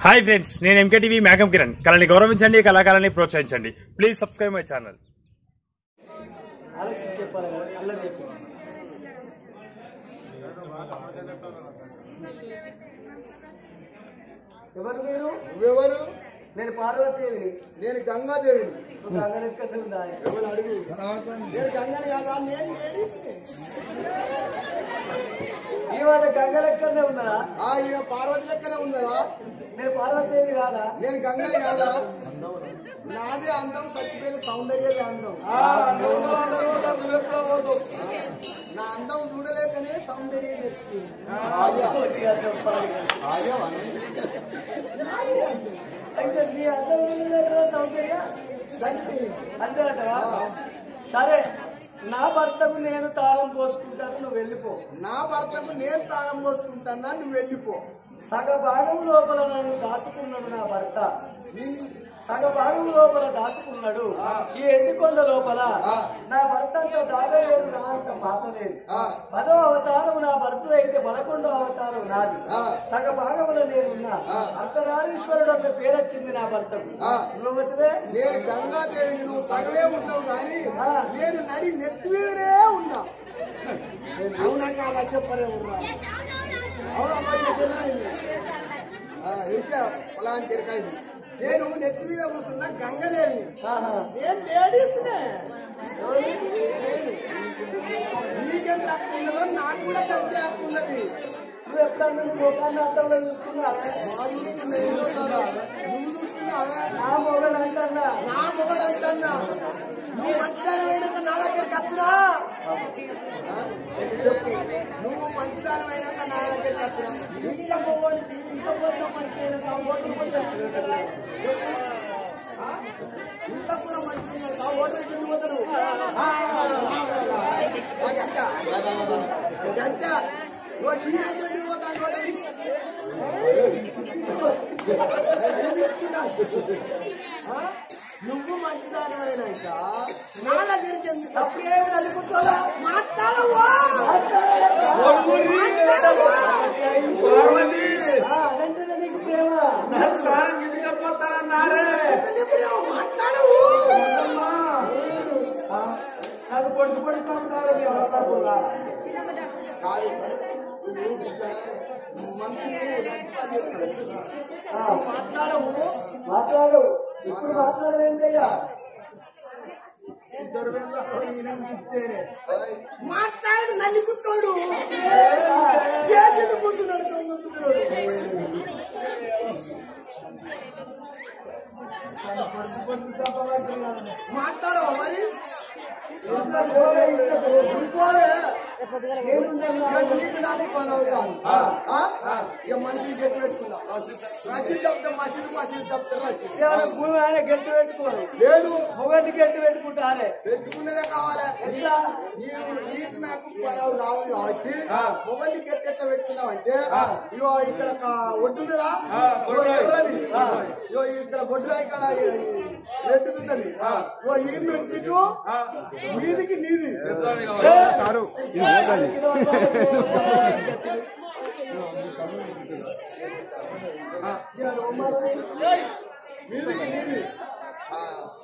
Hi friends నేను MKTV మేఘం కిరణ్ కళని గౌరవించండి కళాకారాన్ని ప్రోత్సహించండి ప్లీజ్ సబ్స్క్రైబ్ మై ఛానల్ ఆలోచించి చెప్పాలి కదా, అల్లరి చెప్పి ఎవరు మీరు నువ్వెవరు నేను పార్వతీదేవిని నేను గంగాదేవిని ఒక అంగనెక్కడ ఉందా ఎవరు అడుగు నేను గంగని కాదా నేను లేడీస్ని. ఈ వాడు గంగలెక్కడనే ఉన్నారా ఆ ఈమె పార్వతి లెక్కనే ఉన్నదా నేను పార్వతీదేవి కాదా నేను గంగని కాదా నాదే అందం చచ్చిపోయిన సౌందర్యదే అందం నా అందం చూడలేకనే సౌందర్యం తెచ్చుకుంది కొద్దిగా చెప్పాలి అయితే మీ అందరూ సౌకర్య చచ్చిపోయింది అంతే అంటవా సరే నా భర్తకు నేను తాళం పోసుకుంటాను నువ్వు వెళ్ళిపో నా భర్తకు నేను తాళం పోసుకుంటానా నువ్వు వెళ్ళిపో సగ భాగం లోపల నన్ను దాచుకున్నాడు నా భర్త సగ భాగం లోపల దాచుకున్నాడు ఈ ఎండికొండ లోపల నా భర్త అంత దాగలేడు నా అంత పాత లేదు పదో అవతారం నా భర్త అయితే పదకొండో అవతారం నాది సగ భాగంలో నేనున్నా అర్ధనారీశ్వరుడు అన్న పేరు వచ్చింది నా భర్తకు నువ్వు నేను గంగాదేవిని నువ్వు సగవే ఉన్నావు కానీ నేను నడి నెత్తి మీదనే ఉన్నా అవునా కాదా చెప్పరే ఉన్నా అవునమ్మా ఇది తెలియదు. ఆ, ఇంకా పొలానికి తిరగాలి నేను నెత్తి మీద కూర్చున్న గంగదేవిని నేను లేడీస్నే నేను. నీకెంత హక్కు ఉన్నదో నాకు కూడా అంతే హక్కు ఉన్నది నువ్వు ఎప్పుడన్నా నీ ముఖాన్ని అద్దంలో చూసుకున్నా మా చూసుకున్న ఎన్నోసారా? నువ్వు చూసుకున్నావా నా మొగడు అంటన్నా నా మొగడు అంటున్నా నువ్వు మంచిదాని అయినాక నా దగ్గరికి వచ్చినా ఆ? చెప్పు నువ్వు మంచిదాని అయినాక నా దగ్గరికి వచ్చినా ఇంకా మొగోనికి ఇంకా కొంచెం మంచి అయినాక ఓటర్ కొంచెం ఇంకా కూడా మంచి అయినాక ఓటర్ కింద పోతాడు ఆ, ఆ, గంట గంట ఓ టీనేజ్ పోతాను ఓటరి ఆ? నువ్వు మంచిదాని అయినాక నా దగ్గరికి ఎందుకు అప్పుడే అనుకుంటారా మాట్లాడవా ఆ, అదంటేనే నీకు ప్రేమ మాట్లాడవు కాదు మనిషిని ఆ, మాట్లాడవు మాట్లాడు ఇప్పుడు మాట్లాడవేంటయ్యా మాట్లాడు నల్లికుట్టాడు చేసిన కూర్చున్నాడు దొంగకుట్టాడు మాట్లాడవా మరి ఇంకోవే ఇక నీకు నాకు పదవి కాదు ఆ? ఇక మనిషి గట్టి పెట్టుకున్నా రసీదు తప్పితే మసీదు మసీదు తప్పితే రసీదు ఏమైనా భూమి ఆయన గట్టి పెట్టుకోరు లేదు మొగడిని గట్టి పెట్టుకుంటారే పెట్టుకున్నదే కావాలి ఎట్లా నీకు నీకు నాకు పదవి కావాలి కాబట్టి మొగల్ని గట్టెట్ట పెట్టుకున్నావు అంటే ఇగో ఇక్కడ ఒక ఒడ్డు ఉన్నదా ఇగో ఎర్రది ఇగో ఇక్కడ బొడ్డురా ఇక్కడ రెడ్డుతున్నది ఇగో ఈ నుంచి మీదికి నీది మీదికి నీది ఆ.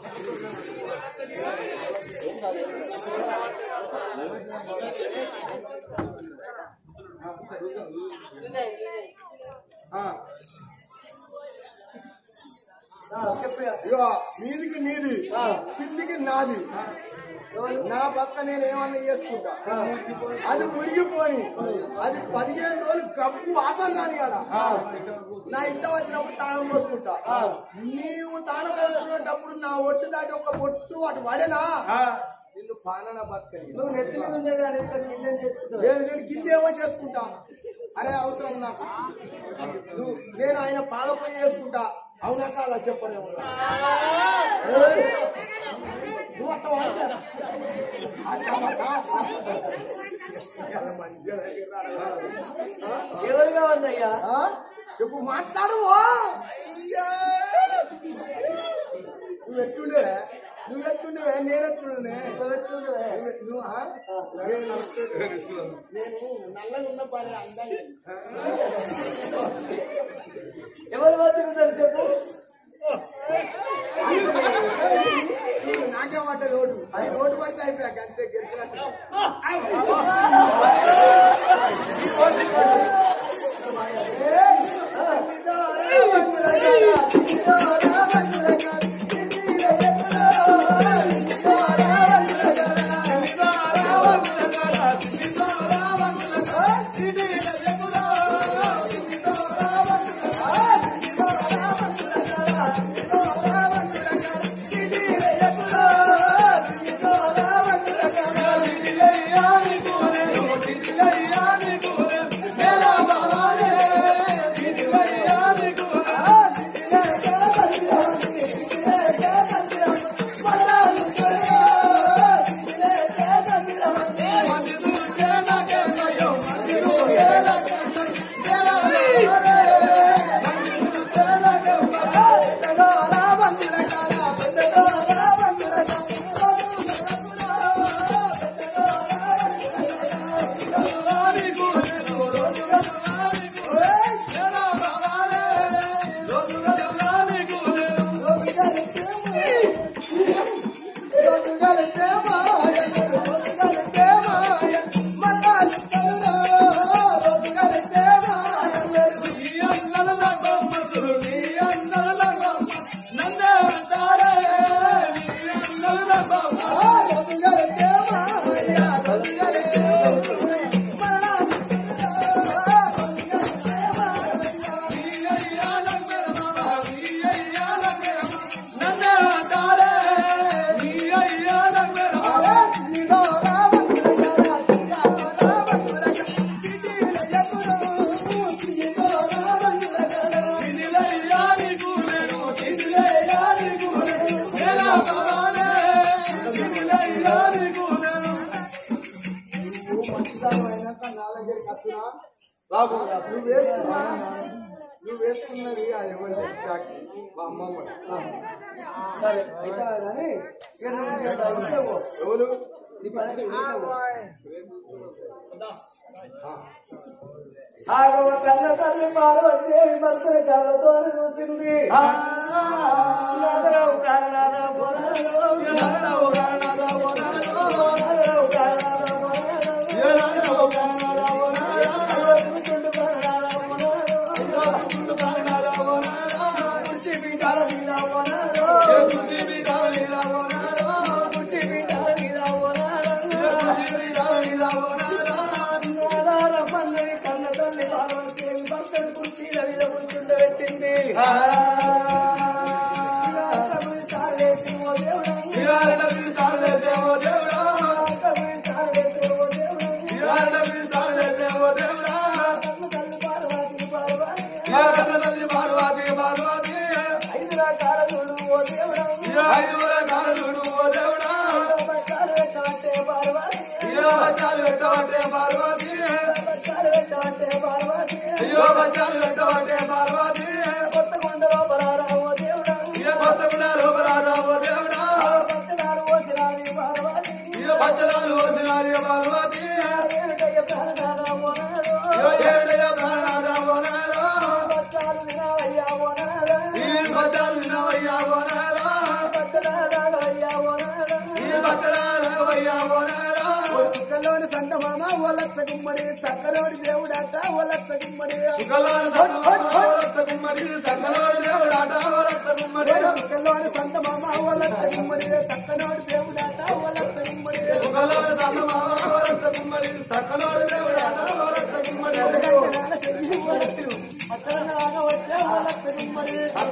ఆ. ఇగో మీదికి నీది కిందికి నాది నా పక్క నేను ఏమన్నా చేసుకుంటా అది మురిగిపోని అది పదిహేను రోజులు గబ్బు వాసన రాని కదా నా ఇంట వచ్చినప్పుడు తాళం పోసుకుంటా నీవు తాళం పోసుకునేటప్పుడు నా ఒట్టు దాటి ఒక బొట్టు అటు పడేనా నిన్ను పాలన బతకని నువ్వు నెత్తి మీద ఉండే కానీ ఇక్కడ కింద చేసుకుంటావు నేను నేను కిందేమో చేసుకుంటా అరే అవసరం నాకు నువ్వు నేను ఆయన పాదపై చేసుకుంటా అవునా కాదా చెప్పలేము నువ్వు అట్ట వాడితే అట్ట అట్ట మంచిగా ఆ? ఎవరుగా ఉందయ్యా ఆ? చెప్పు మాట్లాడు నువ్వు ఎట్టుండే నువ్వు ఎట్టుండే నేను ఎట్టుండే నువ్వు ఆ? నేను నేను నల్లగా ఉన్న పని అందంగా ఎవరు బతుకుతారు చెప్పు నీకు నాకే పడ్డది ఓటు అది ఓటు పడితే అయిపోయాక అంతే గెలిచినట్టు రాబు నువ్వు వేసుకున్నా నువ్వు వేసుకున్నది అది ఎవరి జాకెట్? మా అమ్మమ్మ సరే అయితే కానీ ఇక నువ్వు ఇక్కడ ఉంటావు. ఎవరు నీ పని ఇక్కడ ఉంటావు. ఆగవ కన్న తల్లి పార్వతీదేవి భక్తుల కళ్ళతో చూసింది నాదరావు కారణాల పొలాలు నాదరావు కారణాల పొలాలు చూచుండు కారణాల పొలాలు కుర్చీ పీఠాల మీద పొలాలు కుర్చీ పీఠాల మీద పొలాలు నాదార పన్నది కన్న తల్లి పార్వతీదేవి భక్తుడు కుర్చీల మీద కూర్చుండబెట్టింది కబురు తాళేసి ఓ దేవుడా కబురు తాళేసి ఓ దేవుడా కన్ను తల్లి పార్వతి పార్వతి ఐదు రకాల చూడు ఓ దేవుడా బచ్చాలు పెట్టమంటే పార్వతి బచ్చాలు పెట్టమంటే పార్వతి కొత్త కొండ లోపల ఓ దేవుడా పచ్చనాడు ఓసినాని పార్వతి ఏమిటయ్య ప్రాణనాథ ఓనాడు బచ్చాలు వినావయ్యా ఓనాడు పచ్చనాడు అయ్యా ఓనాడు చుక్కలోని సంత మామ ఓలత్త గుమ్మడి సక్కలోని దేవుడాట ఓలత్త గుమ్మడి చుక్కలోని సంత మామ ఓలత్త గుమ్మడి సక్కలోని దేవుడాట ఓలత్త గుమ్మడి పక్కన చెయ్యి ఓలత్త పక్కన నాగా వచ్చే ఓలత్త గుమ్మడి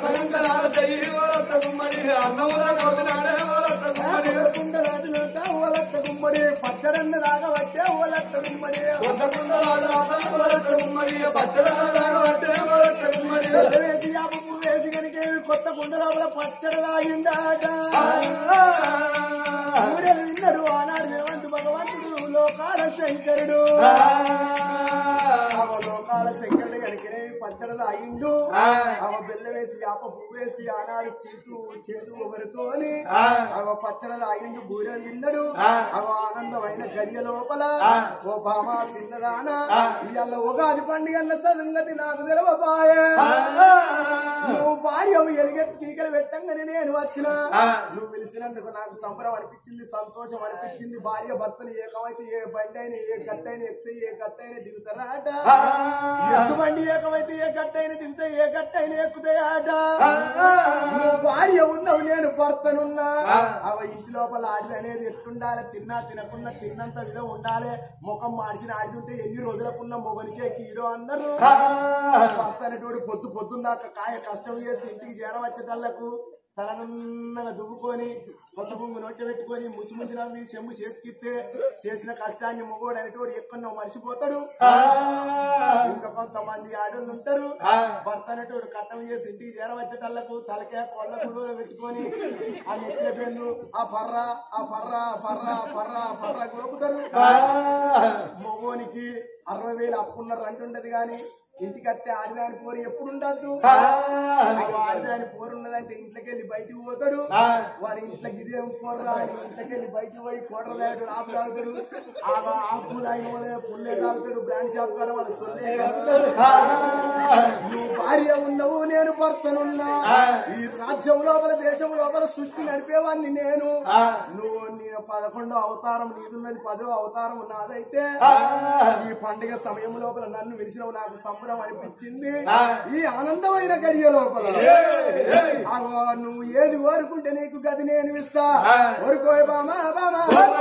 కుండ రాజులంట ఓలత్త గుమ్మడి పచ్చడన్న దాగా వచ్చే ఓలత్త గుమ్మడి వేసి యాప పువ్వు వేసి కనుక కొత్త కుండ లోపల పచ్చడి తాగిందాట ఊరేలు విన్నాడు ఆనాడు దేవంతు భగవంతుడు లోకాల శంకరుడు ఆ లోకాల శంకరుడు కనుక పచ్చడి తాగిండు అవ బెల్ల వేసి ఆప పువ్వు వేసి ఆనాడు చీతు చేతు ఒకరితోని అవ పచ్చడ తాగిండు బూరెలు తిన్నాడు అవ ఆనందమైన గడియ లోపల ఓ బామా తిన్నదానా ఇవాళ ఉగాది పండుగల సంగతి నాకు తెలవబాయే నువ్వు భార్య ఎలుగెత్తి కీకలు పెట్టంగానే నేను వచ్చిన నువ్వు పిలిచినందుకు నాకు సంబరం అనిపించింది సంతోషం అనిపించింది భార్య భర్తలు ఏకమైతే ఏ బండి అయినా ఏ గట్టైనా ఎక్కితే ఏ గట్టైనా దిగుతారాట ఎత్తు బండి ఏకమైతే ఏ గట్టైనా దిగితే ఏ గట్టైనా ఎక్కుతాయాట నువ్వు భార్య ఉన్నావు నేను భర్తనున్నా అవ ఇంటి లోపల ఆడిది అనేది ఎట్లుండాలి తిన్నా తినకున్నా తిన్నంత విధం ఉండాలి ముఖం మార్చిన ఆడితుంటే ఎన్ని రోజులకున్న మొగనికే కీడో అన్నారు భర్త అనేటోడు పొద్దు పొద్దున్నాక కాయ కష్టం చేసి ఇంటికి చేరవచ్చేటళ్లకు తలనన్నగా దువ్వుకొని పసుపు నోట్ల పెట్టుకొని ముసి ముసి నవ్వి చెంబు చేతికిస్తే చేసిన కష్టాన్ని మొగోడు అనేటోడు ఎక్కడో మర్చిపోతాడు ఇంకా కొంతమంది ఆడోళ్ళు ఉంటారు భర్త అనేటోడు కట్టం చేసి ఇంటికి చేరవచ్చేటళ్లకు తలకే కొల్ల గుడువలు పెట్టుకొని ఆ నెత్తిన పేర్లు ఆ ఫర్ర ఆ ఫర్ర ఆ ఫర్ర ఆ ఫర్ర ఆ ఫర్ర గోపుతారు మగోనికి అరవై వేలు అప్పున్న రంజు ఉండదు గాని ఇంటికి వస్తే ఆడిదాని పోరు ఎప్పుడు ఉండద్దు ఆడిదాని పోరు ఉన్నదంటే ఇంట్లోకి వెళ్ళి బయటికి పోతాడు వాడి ఇంట్లోకి ఇదేం పోర్రా అని ఇంట్లోకి వెళ్ళి బయటికి పోయి కోటర తాగుతాడు ఆపు తాగుతాడు ఆ ఆపు తాగిన వాడు పుల్లే తాగుతాడు బ్రాండ్ షాప్ కాడ వాడు సొల్లే తాగుతాడు నువ్వు భార్య ఉన్నావు నేను భర్తనున్నా ఈ రాజ్యం లోపల దేశం లోపల సృష్టి నడిపేవాడిని నేను నువ్వు నేను పదకొండో అవతారం నీదున్నది పదో అవతారం నాదైతే ఈ పండుగ సమయం లోపల నన్ను విలిచినవు నాకు సంబరం అనిపించింది ఈ ఆనందమైన గడియ లోపల అగో నువ్వు ఏది కోరుకుంటే నీకు గది నేను ఇస్తా కోరుకోయ్ బామా బామా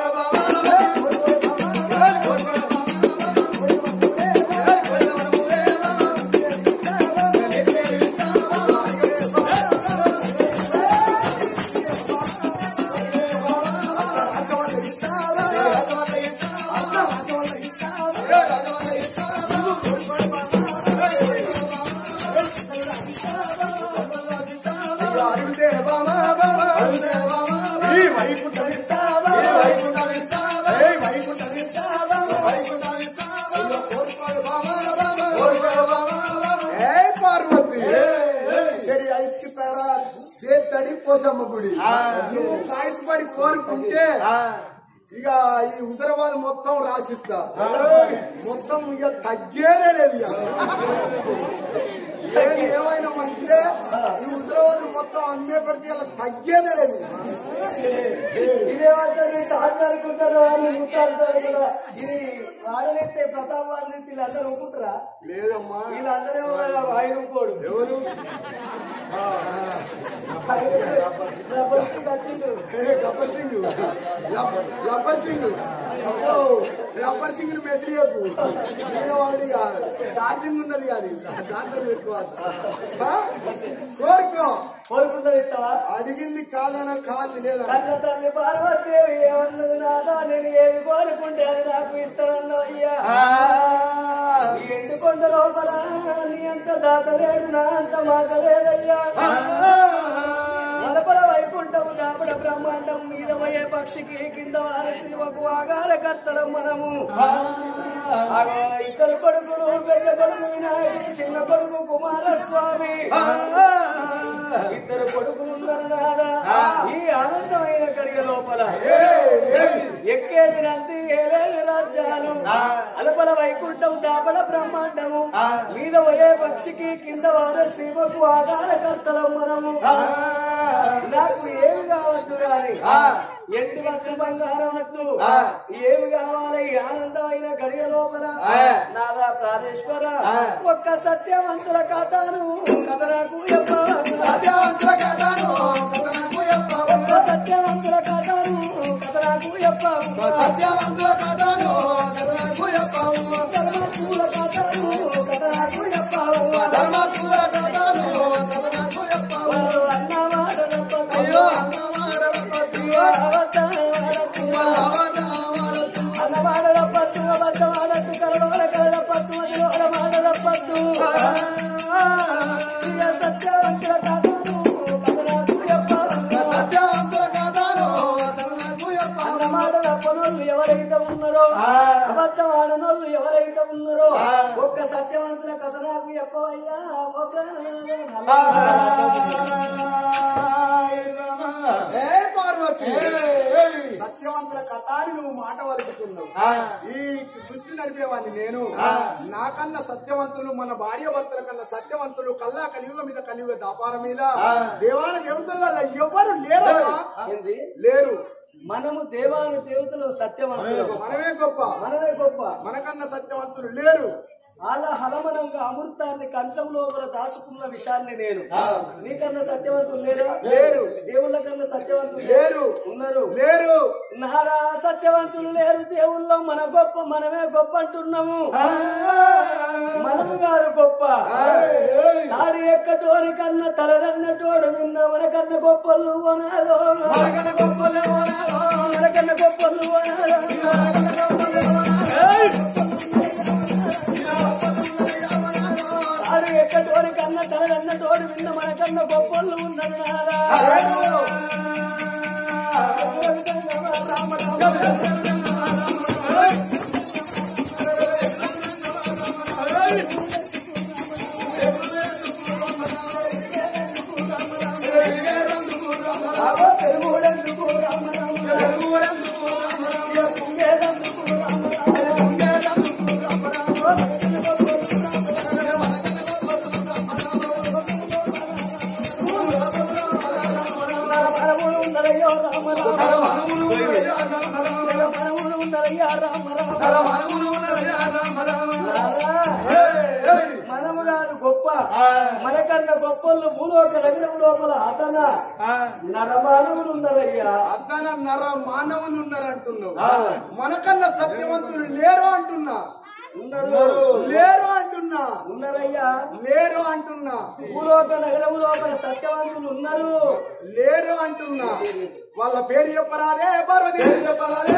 అరుణే బామా బామా ఈ వైకుంఠం ఇస్తావా వైకుంఠం ఇస్తావా వైకుంఠం ఇస్తావా వైకుంఠం ఇస్తావా కోరుకోయ్ బామా బామా కోరుకోయ్ బామా ఏ పార్వతి సరి ఐస్కి తారా చేతడి పోసమ్మ గుడి నువ్వు కాయపడి కోరుకుంటే ఇక ఈ హుదరాబాద్ మొత్తం రాసిస్తా మొత్తం ఇక తగ్గేదే లేదు ఇక. ఏది ఏమైనా మంచిదే ఈ హుదరాబాద్ మొత్తం అమ్మే పెడితే ఇలా తగ్గేదే లేదు ఇదేమంటే అనుకుంటారు వాళ్ళు ముట్టాడుతారు కదా ఇది వాడనెత్తే ప్రతాప్ వాడిని వీళ్ళందరూ ఊపుతారా లేదమ్మా వీళ్ళందరూ ఆయన ఊపోడు ఎవరు వచ్చిండు ఏ, గబ్బర్ సింగ్ లబ్బ- గబ్బర్ సింగ్ అబ్బో, గబ్బర్ సింగ్ మెసిరియకు వాడి ఛార్జింగ్ ఉన్నది కాదు దాంట్లో పెట్టుకోవాలి ఆ? కోరుకో కోరుకుంటారు ఇస్తావా అడిగింది కాదన కాదు లేదా కన్న తల్లి పార్వతీదేవి ఏమన్నది నాదా నేను ఏది కోరుకుంటే అది నాకు ఇస్తానన్నా అయ్యా ఈ ఎండు కొండ లోపల నీ అంత దాతలేడు నా అంత మాతలేదయ్యా మలపల వైకుంఠము దాపడ బ్రహ్మాండం మీద పోయే పక్షికి కింద వారి శివకు ఆగార కర్తలం మనము అగో ఇద్దరు కొడుకులు పెద్ద కొడుకు వినాయకుడు చిన్న కొడుకు కుమారస్వామి ఇద్దరు కొడుకులు ఉన్నారు నాదా ఈ ఆనందమైన కడిగ లోపల ఎక్కేది నంది ఏలేని రాజ్యాలు అలపల వైకుంఠం దాపల బ్రహ్మాండము మీద పోయే పక్షికి కింద వార శివకు ఆధార కర్తలం మనము నాకు ఏమి కావద్దు గాని ఎండి వద్దు బంగారం వద్దు ఏమి కావాలి ఈ ఆనందమైన గడియ లోపల నాదా ప్రాణేశ్వర ఒక్క సత్యవంతుల కథను కథ నాకు చెప్పవా? సత్యవంతుల కథను కథనకు చెప్పవా? ఒక్క సత్యవంతుల కథను కథ నాకు చెప్పవా? సత్యవంతుల కథను కథనకు చెప్పవా? ధర్మశూల కథను కథ నాకు చెప్పవా? ధర్మశూల కథను కథనకు చెప్పవా? అన్నమాటల పట్టు, అయ్యో అన్నమాడపతి, అబద్ధాల వాడకు, అవధావరతు, అన్నమాటల పట్టు, అబద్ధ వాడకు, కలవల కలల పట్టు, అదిలోల మాటల పట్టు. ప్రియ సత్యవంతుల కథను కథ నాకు చెప్పవా? సత్యవంతుల కథను కథనకు చెప్పవా? అన్నమాటల పనులు ఎవరైతే ఉన్నారో అబద్ధం ఆడనోళ్ళు ఎవరైతే ఉన్నారో ఒక్క సత్యవంతుల కథ నాకు చెప్పవయ్యా ఓ ప్రాణనాథ. ఏ పార్వతి సత్యవంతుల కథాని నువ్వు మాట వలుకుతున్నావు ఈ సృష్టి నడిపేవాడిని నేను నాకన్నా సత్యవంతులు మన భార్య భర్తల కన్నా సత్యవంతులు కల్లా కలియుగ మీద కలియుగ దాపారం మీద దేవాల దేవతల్లో ఎవరు లేరమ్మా ఏంది లేరు మనము దేవాను దేవతలు సత్యవంతులు మనమే గొప్ప మనమే గొప్ప మనకన్నా సత్యవంతులు లేరు అలా హలమనంగా అమృతాన్ని కంఠం లోపల దాచుకున్న విషయాన్ని నేను నీకన్నా సత్యవంతులు లేరా లేరు. దేవుళ్ళ కన్నా సత్యవంతులు లేరు. ఉన్నారు లేరు నారా సత్యవంతులు లేరు దేవుళ్ళో మన గొప్ప మనమే గొప్ప అంటున్నాము మనము గారు గొప్ప తాడి ఎక్కటోని కన్నా తలదన్నటోడు నిన్న మనకన్నా గొప్పలు ఓనాలో మనకన్నా గొప్పలు ఓనాలో మనకన్నా గొప్పలు ఓనాలో తాడి ఎక్కటోని కన్నా తలదన్నటోడు నిన్న మనకన్నా గొప్పలు ఉన్నారు నారా రామ రామ రామ పెరుగుడందుకు రామ రామ పెరుగుడందుకు రామ రామ కుంగేదందుకు రామ రామ పరములు ఉన్నరయ్యో రామ రామ పరములు ఉన్నరయ్యా రామ రామ మనము రాదు గొప్ప మనకన్నా గొప్పలు భూలోక నగరం లోపల అతన నరమానవులు ఉన్నారయ్యా అద్దన నర మానవులు ఉన్నారంటున్నావు మనకన్నా సత్యవంతులు లేరు అంటున్నా ఉన్నారు లేరు అంటున్నా ఉన్నారయ్యా లేరు అంటున్నా భూలోక నగరం లోపల సత్యవంతులు ఉన్నారు లేరు అంటున్నా వాళ్ళ పేరు చెప్పరాదే పార్వతి పేరు చెప్పరాదే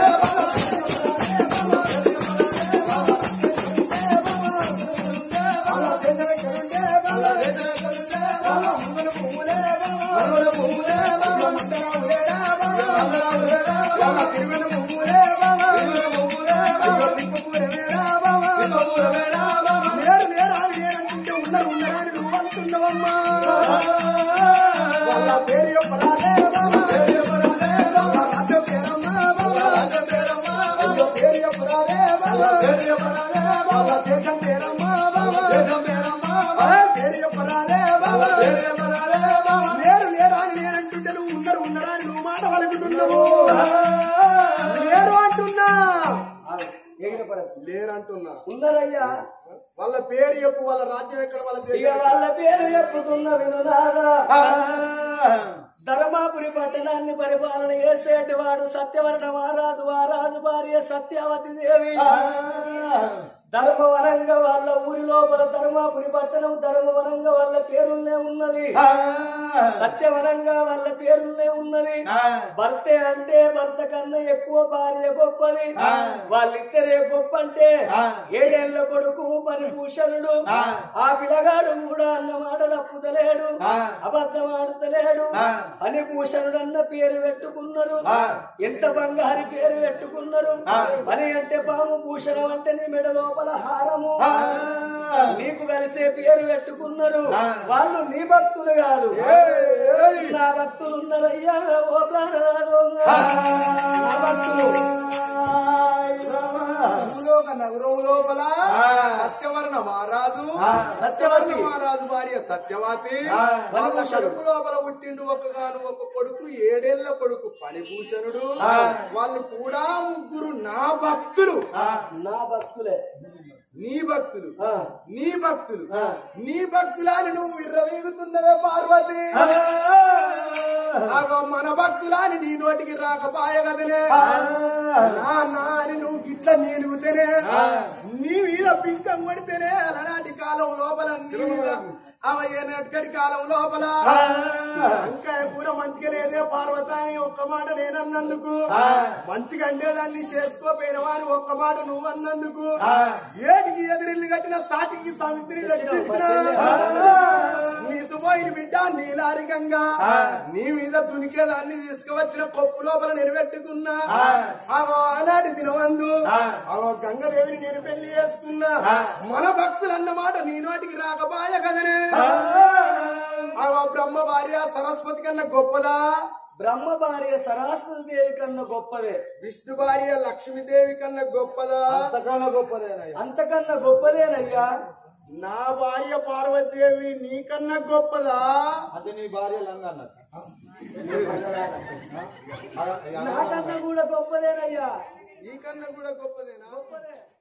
లేరు లేరు అని నేనంటుంటే ఉన్నారు ఉన్నారని నువ్వు అంటున్నావమ్మా వాళ్ళ పేరు చెప్పరాదే బాబా పేరు చెప్పరాదే బాబా రాజ్య పేరమ్మా బాబా రాజ్య పేరమ్మా వాళ్ళ పేరు చెప్పరాదే బాబా పేరు చెప్పరాదే బాబా దేశం పేరమ్మా బాబా దేశం పేరమ్మా బాబా పేరు చెప్పరాదే బాబా పేరు చెప్పరాదే బాబా లేరు లేరు అని నేనంటుంటే నువ్వు ఉన్నారు ఉన్నారా అని నువ్వు మాట వలుకుతున్నావు లేరు అంటున్నా ఎగిరపడదు లేరు అంటున్నా ఉన్నారయ్యా వాళ్ళ పేరు చెప్పు వాళ్ళ రాజ్యం ఎక్కడ వాళ్ళ ఇక దేశం వాళ్ళ పేరు చెప్పుతున్న వినునాదా ధర్మాపురి పట్టణాన్ని పరిపాలన చేసేటి వాడు సత్యవర్ణ మహారాజు మహారాజు భార్య సత్యవతి దేవి ధర్మవరంగా వాళ్ళ ఊరి లోపల ధర్మాపురి పట్టణం ధర్మవరంగా వాళ్ళ పేరునే ఉన్నది సత్యవరంగా వాళ్ళ పేరునే ఉన్నది భర్తే అంటే భర్త కన్నా ఎక్కువ భార్య గొప్పది వాళ్ళిద్దరే గొప్ప అంటే ఏడేళ్ల కొడుకు పరిభూషణుడు ఆ పిల్లగాడు కూడా అన్న మాట తప్పుతలేడు అబద్ధం ఆడుతలేడు పనిభూషణుడు అన్న పేరు పెట్టుకున్నారు ఎంత బంగారి పేరు పెట్టుకున్నారు పని అంటే పాము భూషణం అంటే నీ మెడ లోపల హారము నీకు కలిసే పేరు పెట్టుకున్నారు వాళ్ళు నీ భక్తులు కాదు నా భక్తులు ఉన్నారయ్యా ఓ ప్రాణనాథో నా భక్తులు భూలోక నగరం లోపల సత్యవర్ణ మహారాజు సత్యవర్ణ మహారాజు భార్య సత్యవతి వాళ్ళ కడుపు లోపల పుట్టిండు ఒకగాను ఒక కొడుకు ఏడేళ్ల కొడుకు పనిభూషణుడు వాళ్ళు కూడా ముగ్గురు నా భక్తులు నా భక్తులే నీ భక్తులు ఆ. నీ భక్తులు నీ భక్తులని నువ్వు విర్రవీగుతున్నవే పార్వతి అగో మన భక్తులని నీ నోటికి రాకపాయ కదనే నా నాని నువ్వు గిట్ల నేనుగుతేనే నీ మీద పింకం కొడితేనే అలనాటి కాలం లోపల నీ మీద అవయ్యేనక్కడి కాలం లోపల వంకాయ కూర మంచిగా లేదే పార్వత అని ఒక్క మాట నేనన్నందుకు మంచిగా అండేదాన్ని చేసుకోపోయినవా అని ఒక్క మాట నువ్వు అన్నందుకు ఏటికి ఎదురిల్లు కట్టిన సాటికి సమితిని రక్షించిన నీ సుపోయిన బిడ్డ నీలారికంగా నీ మీద తునికేదాన్ని తీసుకువచ్చిన కొప్పు లోపల నిలబెట్టుకున్నా ఆగో ఆనాటి దినవందు ఆగో గంగదేవిని నేను పెళ్లి చేసుకున్నా మన భక్తులు అన్నమాట నీ నోటికి రాకపాయ కదనే ఆ బ్రహ్మ భార్య సరస్వతి కన్నా గొప్పదా బ్రహ్మ భార్య సరస్వతి దేవి కన్నా గొప్పదే విష్ణు భార్య లక్ష్మీదేవి కన్నా గొప్పదా అంతకన్నా గొప్పదేనయ్యా అంతకన్నా గొప్పదేనయ్యా నా భార్య పార్వతీదేవి నీకన్నా గొప్పదా అంటే నీ భార్య లంగా అన్నట్టు నాకన్నా కూడా గొప్పదేనయ్యా నీకన్నా కూడా గొప్పదేనా గొప్పదే